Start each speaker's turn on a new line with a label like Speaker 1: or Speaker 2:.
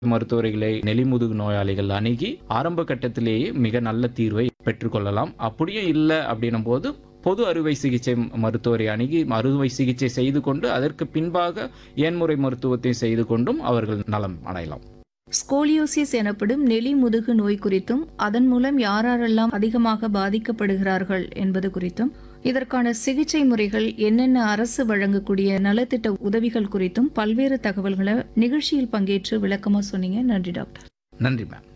Speaker 1: மருத்துவர்களை நெலிமுதுகு நோயாளிகள் அணுகி ஆரம்ப கட்டத்திலேயே மிக நல்ல தீர்வை பெற்றுக்கொள்ளலாம் அப்படியும் இல்லை அப்படின்னும் போது பொது அறுவை சிகிச்சை மருத்துவரை அணுகி அறுவை சிகிச்சை செய்து கொண்டு அதற்கு பின்பாக ஏன்முறை மருத்துவத்தை செய்து கொண்டும் அவர்கள் நலம் அடையலாம்
Speaker 2: ஸ்கோலியோசிஸ் எனப்படும் நெலி முதுகு நோய் குறித்தும் அதன் மூலம் யாரெல்லாம் அதிகமாக பாதிக்கப்படுகிறார்கள் என்பது குறித்தும் இதற்கான சிகிச்சை முறைகள் என்னென்ன அரசு வழங்கக்கூடிய நலத்திட்ட உதவிகள் குறித்தும் பல்வேறு தகவல்களை நிகழ்ச்சியில் பங்கேற்று விளக்கமா சொன்னீங்க நன்றி டாக்டர்
Speaker 1: நன்றி மேம்